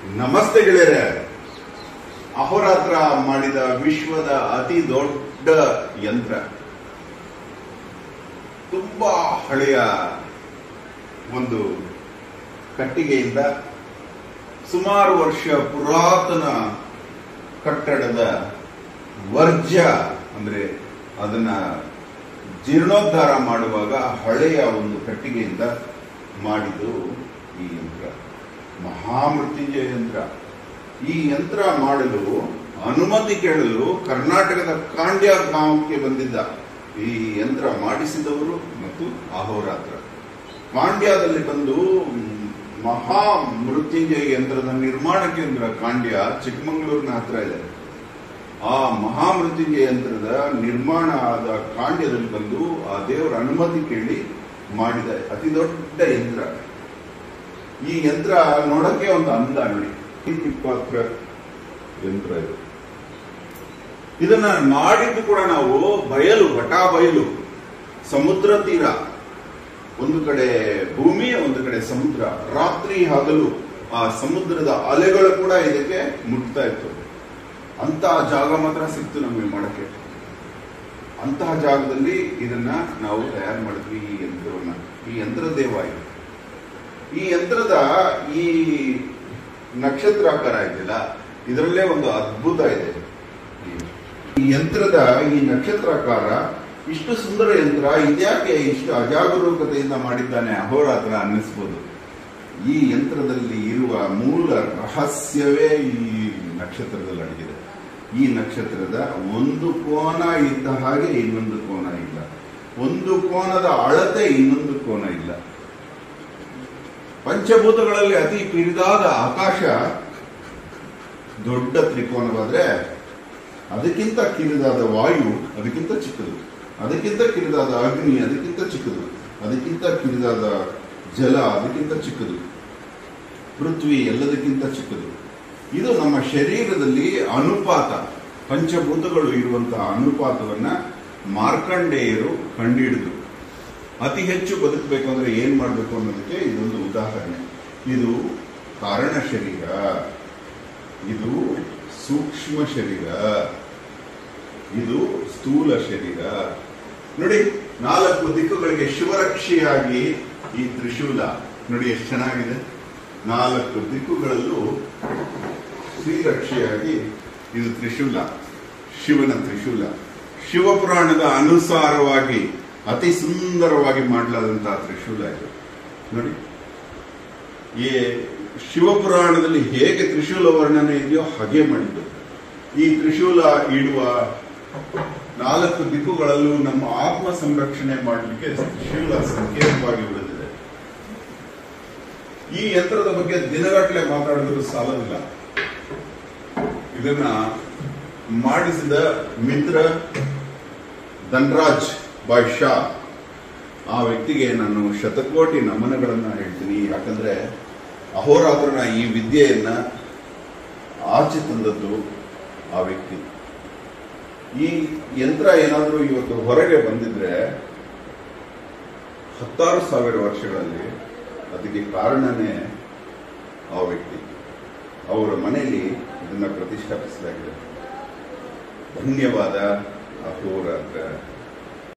ನಮಸ್ತೆ ಗೆಳೆಯರೆ ಅಹೋರಾತ್ರ ಮಾಡಿದ ವಿಶ್ವದ ಅತಿ ದೊಡ್ಡ ಯಂತ್ರ ತುಂಬಾ ಹಳೆಯ ಒಂದು ಕಟ್ಟಿಗೆಯಿಂದ ಸುಮಾರು ವರ್ಷ ಪುರಾತನ ಕಟ್ಟಡದ ವರ್ಜ್ಯ ಅಂದ್ರೆ ಅದನ್ನ ಜೀರ್ಣೋದ್ಧಾರ ಮಾಡುವಾಗ ಹಳೆಯ ಒಂದು ಕಟ್ಟಿಗೆಯಿಂದ ಮಾಡಿದ್ದು ಈ ಯಂತ್ರ ಮಹಾಮೃತ್ಯುಂಜಯ ಯಂತ್ರ ಈ ಯಂತ್ರ ಮಾಡಲು ಅನುಮತಿ ಕೇಳಲು ಕರ್ನಾಟಕದ ಕಾಂಡ್ಯ ಗ್ರಾಮಕ್ಕೆ ಬಂದಿದ್ದ ಈ ಯಂತ್ರ ಮಾಡಿಸಿದವರು ಮತ್ತು ಅಹೋರಾತ್ರ ಕಾಂಡ್ಯದಲ್ಲಿ ಬಂದು ಮ್, ಮಹಾ ಮೃತ್ಯುಂಜಯ ಯಂತ್ರದ ನಿರ್ಮಾಣ ಕೇಂದ್ರ ಕಾಂಡ್ಯ ಚಿಕ್ಕಮಗಳೂರಿನ ಹತ್ರ ಇದೆ ಆ ಮಹಾಮೃತ್ಯುಂಜಯ ಯಂತ್ರದ ನಿರ್ಮಾಣ ಆದ ಕಾಂಡ್ಯದಲ್ಲಿ ಬಂದು ಆ ದೇವರ ಅನುಮತಿ ಕೇಳಿ ಮಾಡಿದ ಅತಿ ದೊಡ್ಡ ಯಂತ್ರ ಈ ಯಂತ್ರ ನೋಡಕ್ಕೆ ಒಂದು ಅಂದ ನೋಡಿ ಈ ಪಾತ್ರ ಯಂತ್ರ ಇದು ಇದನ್ನ ಮಾಡಿದ್ದು ಕೂಡ ನಾವು ಬಯಲು ಘಟಾ ಬಯಲು ಸಮುದ್ರ ತೀರ ಒಂದು ಕಡೆ ಭೂಮಿ ಒಂದು ಕಡೆ ಸಮುದ್ರ ರಾತ್ರಿ ಹಗಲು ಆ ಸಮುದ್ರದ ಅಲೆಗಳು ಕೂಡ ಇದಕ್ಕೆ ಮುಟ್ತಾ ಇತ್ತು ಅಂತಹ ಜಾಗ ಮಾತ್ರ ಸಿಕ್ತು ನಮಗೆ ಮಾಡಕ್ಕೆ ಅಂತಹ ಜಾಗದಲ್ಲಿ ಇದನ್ನ ನಾವು ತಯಾರು ಮಾಡಿದ್ವಿ ಈ ಯಂತ್ರವನ್ನ ಈ ಯಂತ್ರ ದೇವ ಇದು ಈ ಯಂತ್ರದ ಈ ನಕ್ಷತ್ರಾಕಾರ ಇದೆಯಲ್ಲ ಇದರಲ್ಲೇ ಒಂದು ಅದ್ಭುತ ಇದೆ ಈ ಯಂತ್ರದ ಈ ನಕ್ಷತ್ರಾಕಾರ ಇಷ್ಟು ಸುಂದರ ಯಂತ್ರ ಇದ್ಯಾಕೆ ಇಷ್ಟು ಅಜಾಗರೂಕತೆಯಿಂದ ಮಾಡಿದ್ದಾನೆ ಅಹೋರಾತ್ರ ಅನ್ನಿಸ್ಬೋದು ಈ ಯಂತ್ರದಲ್ಲಿ ಇರುವ ಮೂಲ ರಹಸ್ಯವೇ ಈ ನಕ್ಷತ್ರದಲ್ಲಿ ಅಡಗಿದೆ ಈ ನಕ್ಷತ್ರದ ಒಂದು ಕೋನ ಇದ್ದ ಹಾಗೆ ಇನ್ನೊಂದು ಕೋನ ಇಲ್ಲ ಒಂದು ಕೋನದ ಅಳತೆ ಇನ್ನೊಂದು ಕೋನ ಇಲ್ಲ ಪಂಚಭೂತಗಳಲ್ಲಿ ಅತಿ ಕಿರಿದಾದ ಆಕಾಶ ದೊಡ್ಡ ತ್ರಿಕೋನವಾದ್ರೆ ಅದಕ್ಕಿಂತ ಕಿರಿದಾದ ವಾಯು ಅದಕ್ಕಿಂತ ಚಿಕ್ಕದು ಅದಕ್ಕಿಂತ ಕಿರಿದಾದ ಅಗ್ನಿ ಅದಕ್ಕಿಂತ ಚಿಕ್ಕದು ಅದಕ್ಕಿಂತ ಕಿರಿದಾದ ಜಲ ಅದಕ್ಕಿಂತ ಚಿಕ್ಕದು ಪೃಥ್ವಿ ಎಲ್ಲದಕ್ಕಿಂತ ಚಿಕ್ಕದು ಇದು ನಮ್ಮ ಶರೀರದಲ್ಲಿ ಅನುಪಾತ ಪಂಚಭೂತಗಳು ಇರುವಂತಹ ಅನುಪಾತವನ್ನ ಮಾರ್ಕಂಡೇಯರು ಕಂಡುಹಿಡಿದ್ರು ಅತಿ ಹೆಚ್ಚು ಬದುಕಬೇಕು ಅಂದ್ರೆ ಏನ್ ಮಾಡಬೇಕು ಅನ್ನೋದಕ್ಕೆ ಇದೊಂದು ಉದಾಹರಣೆ ಇದು ಕಾರಣ ಶರೀರ ಇದು ಸೂಕ್ಷ್ಮ ಶರೀರ ಇದು ಸ್ಥೂಲ ಶರೀರ ನೋಡಿ ನಾಲ್ಕು ದಿಕ್ಕುಗಳಿಗೆ ಶಿವರಕ್ಷೆಯಾಗಿ ಈ ತ್ರಿಶೂಲ ನೋಡಿ ಎಷ್ಟು ಚೆನ್ನಾಗಿದೆ ನಾಲ್ಕು ದಿಕ್ಕುಗಳಲ್ಲೂ ಶ್ರೀರಕ್ಷೆಯಾಗಿ ಇದು ತ್ರಿಶೂಲ ಶಿವನ ತ್ರಿಶೂಲ ಶಿವಪುರಾಣದ ಅನುಸಾರವಾಗಿ ಅತಿ ಸುಂದರವಾಗಿ ಮಾಡಲಾದಂತಹ ತ್ರಿಶೂಲ ಇದು ನೋಡಿ ಈ ಶಿವಪುರಾಣದಲ್ಲಿ ಹೇಗೆ ತ್ರಿಶೂಲ ವರ್ಣನೆ ಇದೆಯೋ ಹಾಗೆ ಮಾಡಿದ್ದು ಈ ತ್ರಿಶೂಲ ಇಡುವ ನಾಲ್ಕು ದಿಕ್ಕುಗಳಲ್ಲೂ ನಮ್ಮ ಆತ್ಮ ಸಂರಕ್ಷಣೆ ಮಾಡಲಿಕ್ಕೆ ತ್ರಿಶೂಲ ಸಂಕೇತವಾಗಿ ಉಳಿದಿದೆ ಈ ಯಂತ್ರದ ಬಗ್ಗೆ ದಿನಗಟ್ಟಲೆ ಮಾತಾಡಿದ್ರು ಸಾಲವಿಲ್ಲ ಇದನ್ನ ಮಾಡಿಸಿದ ಮಿತ್ರ ಧನ್ರಾಜ್ ಬಾಯ್ ಶಾ ಆ ವ್ಯಕ್ತಿಗೆ ನಾನು ಶತಕೋಟಿ ನಮನಗಳನ್ನ ಹೇಳ್ತೀನಿ ಯಾಕಂದ್ರೆ ಅಹೋರಾತ್ರನ ಈ ವಿದ್ಯೆಯನ್ನ ಆಚೆ ತಂದದ್ದು ಆ ವ್ಯಕ್ತಿ ಈ ಯಂತ್ರ ಏನಾದರೂ ಇವತ್ತು ಹೊರಗೆ ಬಂದಿದ್ರೆ ಹತ್ತಾರು ಸಾವಿರ ವರ್ಷಗಳಲ್ಲಿ ಅದಕ್ಕೆ ಕಾರಣನೇ ಆ ವ್ಯಕ್ತಿ ಅವರ ಮನೆಯಲ್ಲಿ ಇದನ್ನ ಪ್ರತಿಷ್ಠಾಪಿಸಲಾಗಿದೆ ಧನ್ಯವಾದ ಅಹೋರಾತ್ರ